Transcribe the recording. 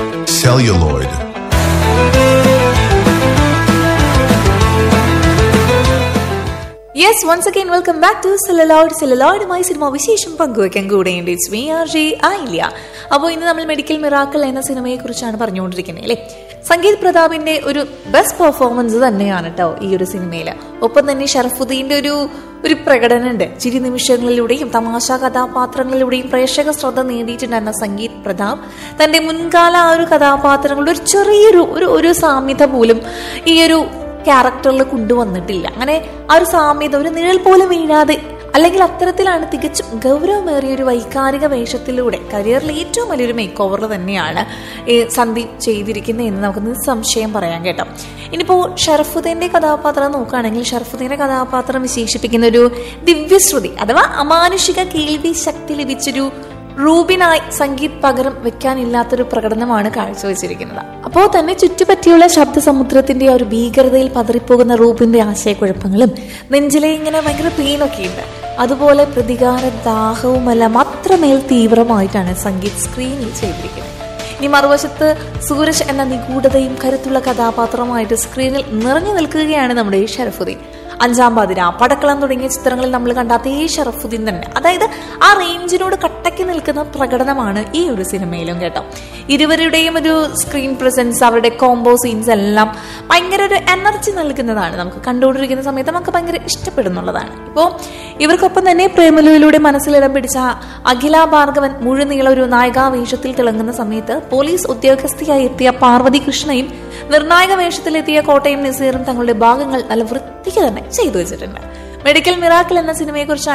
celluloid. Yes once again welcome back to celluloid സെലലോയിഡുമായി സിനിമ വിശേഷം പങ്കുവയ്ക്കാൻ കൂടെയുണ്ട് ഇറ്റ്സ് മീ ആർ ജെ ആയില്ല അപ്പോൾ ഇന്ന് നമ്മൾ മെഡിക്കൽ മിറാക്കിൾ എന്ന സിനിമയെ കുറിച്ചാണ് പറഞ്ഞുകൊണ്ടിരിക്കുന്നത് അല്ലേ സംഗീത് പ്രതാപിന്റെ ഒരു ബെസ്റ്റ് പെർഫോമൻസ് തന്നെയാണ് കേട്ടോ ഈ ഒരു സിനിമയിൽ ഒപ്പം തന്നെ ഷറഫുദ്ദീന്റെ ഒരു ഒരു പ്രകടനമുണ്ട് ചിരി നിമിഷങ്ങളിലൂടെയും തമാശ കഥാപാത്രങ്ങളിലൂടെയും പ്രേക്ഷക ശ്രദ്ധ നേടിയിട്ടുണ്ടായിരുന്ന സംഗീത് പ്രതാപ് തന്റെ മുൻകാല ആ ഒരു കഥാപാത്രങ്ങളുടെ ഒരു ചെറിയൊരു ഒരു ഒരു സാമ്യത പോലും ഈ ഒരു ക്യാരക്ടറിൽ കൊണ്ടുവന്നിട്ടില്ല അങ്ങനെ ആ ഒരു സാമ്യത ഒരു നിഴൽ പോലും വീഴാതെ അല്ലെങ്കിൽ അത്തരത്തിലാണ് തികച്ചും ഗൗരവമേറിയ ഒരു വൈകാരിക വേഷത്തിലൂടെ കരിയറിൽ ഏറ്റവും വലിയൊരു മേക്ക് ഓവർ തന്നെയാണ് ഈ സന്ദീപ് ചെയ്തിരിക്കുന്നത് എന്ന് നമുക്ക് നിസ്സംശയം പറയാൻ കേട്ടോ ഇനിയിപ്പോൾ ഷറഫുദ്ദീന്റെ കഥാപാത്രം നോക്കുകയാണെങ്കിൽ ഷറഫുദ്ദീന്റെ കഥാപാത്രം വിശേഷിപ്പിക്കുന്ന ഒരു ദിവ്യശ്രുതി അഥവാ അമാനുഷിക കേൾവി ശക്തി ലഭിച്ചൊരു റൂബിനായി സംഗീത് പകരം വെക്കാനില്ലാത്തൊരു പ്രകടനമാണ് കാഴ്ചവെച്ചിരിക്കുന്നത് അപ്പോൾ തന്നെ ചുറ്റുപറ്റിയുള്ള ശബ്ദ സമുദ്രത്തിന്റെ ആ ഒരു ഭീകരതയിൽ പതറിപ്പോകുന്ന റൂബിന്റെ ആശയക്കുഴപ്പങ്ങളും നെഞ്ചിലെ ഇങ്ങനെ ഭയങ്കര പെയിനൊക്കെ ഉണ്ട് അതുപോലെ പ്രതികാര ദാഹവുമെല്ലാം അത്രമേൽ തീവ്രമായിട്ടാണ് സംഗീത് സ്ക്രീനിൽ ചെയ്തിരിക്കുന്നത് ഇനി മറുവശത്ത് സൂരജ് എന്ന നിഗൂഢതയും കരുത്തുള്ള കഥാപാത്രമായിട്ട് സ്ക്രീനിൽ നിറഞ്ഞു നിൽക്കുകയാണ് നമ്മുടെ ഈ ഷറഫുദ്ദീൻ അഞ്ചാം പാതിര പടക്കളം തുടങ്ങിയ ചിത്രങ്ങളിൽ നമ്മൾ കണ്ട അതേ ഷറഫുദ്ദീൻ തന്നെ അതായത് ആ റേഞ്ചിനോട് കട്ടയ്ക്ക് നിൽക്കുന്ന പ്രകടനമാണ് ഈ ഒരു സിനിമയിലും കേട്ടോ ഇരുവരുടെയും ഒരു സ്ക്രീൻ പ്രസൻസ് അവരുടെ കോംബോ സീൻസ് എല്ലാം ഭയങ്കര ഒരു എനർജി നൽകുന്നതാണ് നമുക്ക് കണ്ടുകൊണ്ടിരിക്കുന്ന സമയത്ത് നമുക്ക് ഭയങ്കര ഇഷ്ടപ്പെടുന്നുള്ളതാണ് ഇപ്പോൾ ഇവർക്കൊപ്പം തന്നെ പ്രേമലുവിലൂടെ മനസ്സിലിടം പിടിച്ച അഖില ഭാർഗവൻ മുഴുനീള ഒരു നായികാവേഷത്തിൽ തിളങ്ങുന്ന സമയത്ത് പോലീസ് ഉദ്യോഗസ്ഥയായി എത്തിയ പാർവതി കൃഷ്ണയും നിർണായക വേഷത്തിലെത്തിയ കോട്ടയം നസീറും തങ്ങളുടെ ഭാഗങ്ങൾ നല്ല വൃത്തിക്ക് തന്നെ ചെയ്തു വെച്ചിട്ടുണ്ട് മെഡിക്കൽ മിറാക്കിൾ എന്ന സിനിമയെക്കുറിച്ച്